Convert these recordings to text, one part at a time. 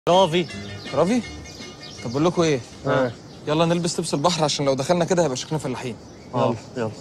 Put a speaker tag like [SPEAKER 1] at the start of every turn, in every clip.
[SPEAKER 1] رافي
[SPEAKER 2] رافي طب بقول لكم ايه
[SPEAKER 1] ها
[SPEAKER 2] يلا نلبس لبس البحر عشان لو دخلنا كده هيبقى شكلنا فلاحين
[SPEAKER 1] يلا يلا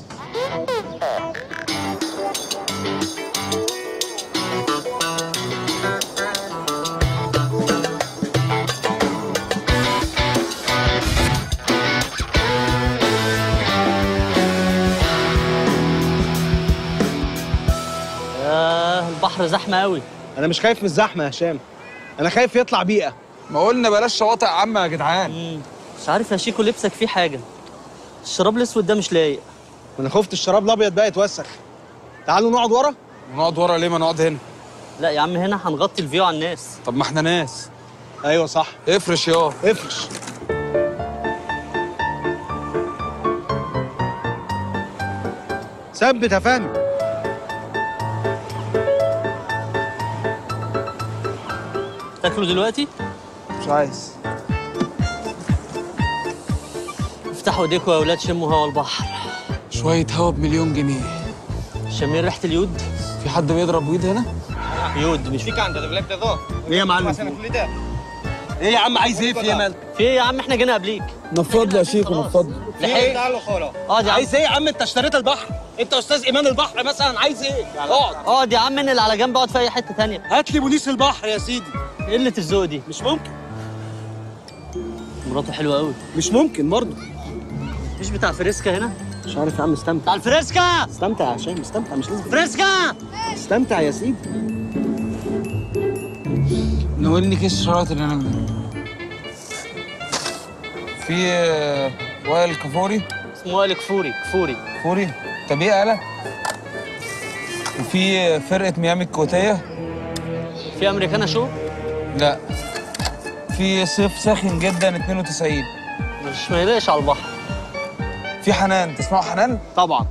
[SPEAKER 1] ياه البحر زحمة قوي
[SPEAKER 3] انا مش خايف من الزحمه يا هشام انا خايف يطلع بيئه
[SPEAKER 2] ما قلنا بلاش شواطئ عامه يا جدعان
[SPEAKER 1] مم. مش عارف يا شيكو لبسك فيه حاجة الشراب الأسود ده مش لايق
[SPEAKER 3] انا خفت الشراب الابيض بقى يتوسخ تعالوا نقعد ورا
[SPEAKER 2] نقعد ورا ليه ما نقعد هنا
[SPEAKER 1] لا يا عم هنا هنغطي الفيو على الناس
[SPEAKER 2] طب ما احنا ناس
[SPEAKER 3] ايوه صح
[SPEAKER 2] افرش يا
[SPEAKER 3] افرش ثبت يا فهمي
[SPEAKER 1] تاكلوا دلوقتي
[SPEAKER 2] مش عايز
[SPEAKER 1] افتحوا ايديكم يا اولاد شموا هوا البحر
[SPEAKER 2] شويه هوا بمليون جنيه
[SPEAKER 1] شامين ريحة اليود
[SPEAKER 2] في حد بيضرب ويد هنا
[SPEAKER 1] يود مش في
[SPEAKER 3] ايه يا معلم ايه يا عم عايز ايه في ايه مال
[SPEAKER 1] في ايه يا عم احنا جينا قبليك
[SPEAKER 2] نفض لي يا شيخ نفض
[SPEAKER 1] لحقت اقعد يا عم
[SPEAKER 3] عايز ايه يا عم انت اشتريت البحر انت استاذ ايمان البحر مثلا عايز ايه اقعد
[SPEAKER 1] اقعد يا عم انقل على جنب اقعد في اي حتة تانية
[SPEAKER 3] هات لي بوليس البحر يا سيدي
[SPEAKER 1] قلة الذوق دي
[SPEAKER 3] مش ممكن
[SPEAKER 1] مراته حلوة قوي
[SPEAKER 3] مش ممكن برضه
[SPEAKER 1] مش بتاع فريسكا هنا
[SPEAKER 3] مش عارف يا عم استمتع
[SPEAKER 1] بتاع الفريسكا
[SPEAKER 3] استمتع يا هشام استمتع مش لازم
[SPEAKER 1] فريسكا
[SPEAKER 3] استمتع يا سيدي
[SPEAKER 2] ناولني كيس الشرايط اللي هناك ده في آه، وائل كفوري
[SPEAKER 1] اسمه وائل كفوري كفوري
[SPEAKER 2] كفوري طب ايه قلق وفي آه، فرقه ميامي الكويتيه
[SPEAKER 1] في امريكانا شو
[SPEAKER 2] لا في صيف ساخن جدا 92
[SPEAKER 1] مش ما يلاقيش على البحر
[SPEAKER 2] في حنان تسمعوا حنان
[SPEAKER 1] طبعا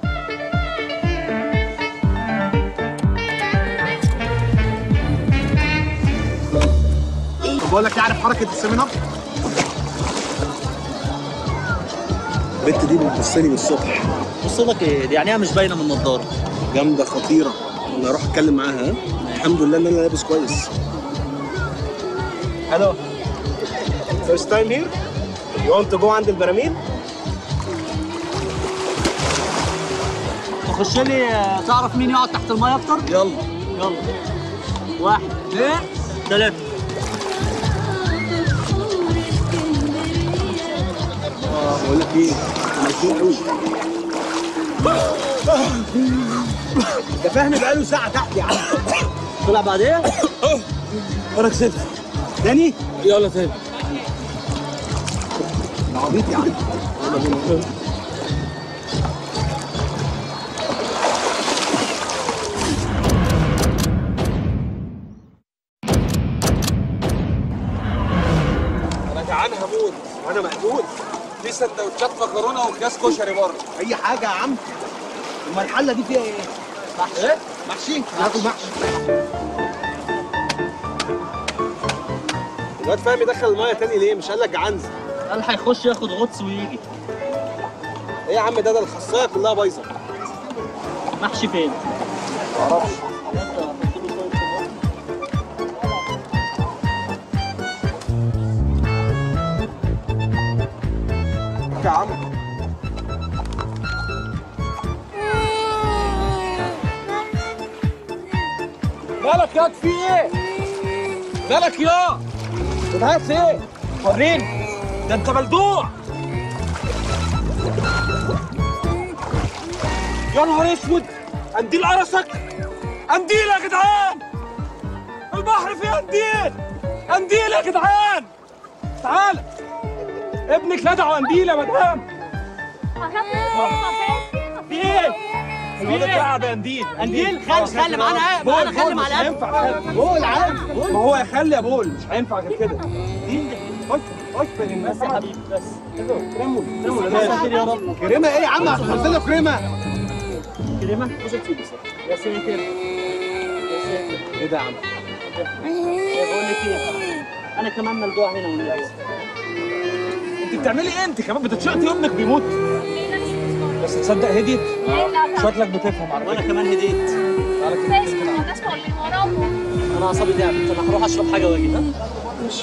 [SPEAKER 3] طب بقول لك يعرف حركه السيفن اب البت دي بتبص لي من الصبح
[SPEAKER 1] بص لك ايه دي عينيها مش باينه من النضاره
[SPEAKER 3] جامده خطيره انا اروح اتكلم معاها ها الحمد لله ان انا لابس كويس الو فيرست تايم هير يو ونت تو جو عند البراميل
[SPEAKER 1] تخش لي آه، تعرف مين يقعد تحت المايه اكتر
[SPEAKER 3] يلا
[SPEAKER 1] يلا واحد اثنين ثلاثه
[SPEAKER 3] بقول لك ايه مبسوط قوي ده فهمي بقاله ساعه تحت يا عم
[SPEAKER 1] طلع بعد ايه
[SPEAKER 3] انا كسبت تاني
[SPEAKER 2] يلا تاني
[SPEAKER 3] عبيط يا عم
[SPEAKER 2] انا جعان هموت
[SPEAKER 3] وانا مقبول
[SPEAKER 2] في سندوتشات مكرونه وكاس كشري بره
[SPEAKER 3] اي حاجه يا عم امال الحله دي فيها ايه محشي ايه محشي ناكل محشي الواد فهمي يدخل المايه تاني ليه مش قال لك عنز
[SPEAKER 1] قال هيخش ياخد غطس ويجي
[SPEAKER 3] ايه يا عم ده ده الخاصيه كلها بايظه
[SPEAKER 1] محشي فين
[SPEAKER 3] يا عم
[SPEAKER 2] مالك ياض في ايه؟ مالك يا؟ بتهيأ ايه؟ وريني ده انت ملدوع يا نهار اسود قنديل قرصك قنديل يا جدعان البحر فيه قنديل قنديل يا جدعان تعال ابنك لدعه قنديل يا مدام في ايه؟ في ايه؟ قاعد قنديل
[SPEAKER 1] قنديل خل خلي معانا معانا خلي مع الأكل
[SPEAKER 3] بول عادي
[SPEAKER 2] ما هو يخلي يا بول مش هينفع غير كده خش خش بين الناس
[SPEAKER 1] بس يا حبيبي بس
[SPEAKER 2] كريمو كريمو
[SPEAKER 1] يا ساتر يا رب
[SPEAKER 3] كريمه ايه يا عم هتحط له كريمه
[SPEAKER 1] كريمه يا ساتر يا ساتر
[SPEAKER 3] ايه ده يا عم
[SPEAKER 1] بقول لك ايه انا كمان ملدوع هنا والنبي
[SPEAKER 2] انت بتعملي ايه انت كمان بتتشقطي ابنك بيموت بس تصدق هديت شكلك بتفهم على
[SPEAKER 1] وانا كمان هديت
[SPEAKER 2] تعالى كده
[SPEAKER 4] Ustedes como das por el morón.
[SPEAKER 1] انا اعصابي تعبت انا هروح اشرب حاجه واجي ها
[SPEAKER 3] مش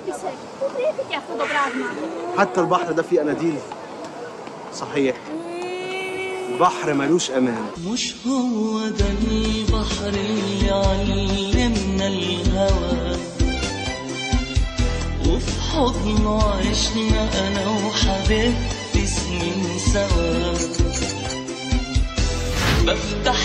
[SPEAKER 4] خليكي ساكت خليكي ياخذوا براسنا
[SPEAKER 3] حتى البحر ده فيه اناديل صحيح البحر ملوش امان
[SPEAKER 5] مش هو ده البحر اللي علمنا الهوى وفي حضنه عشنا انا وحبيبتي سنين سوا بفتح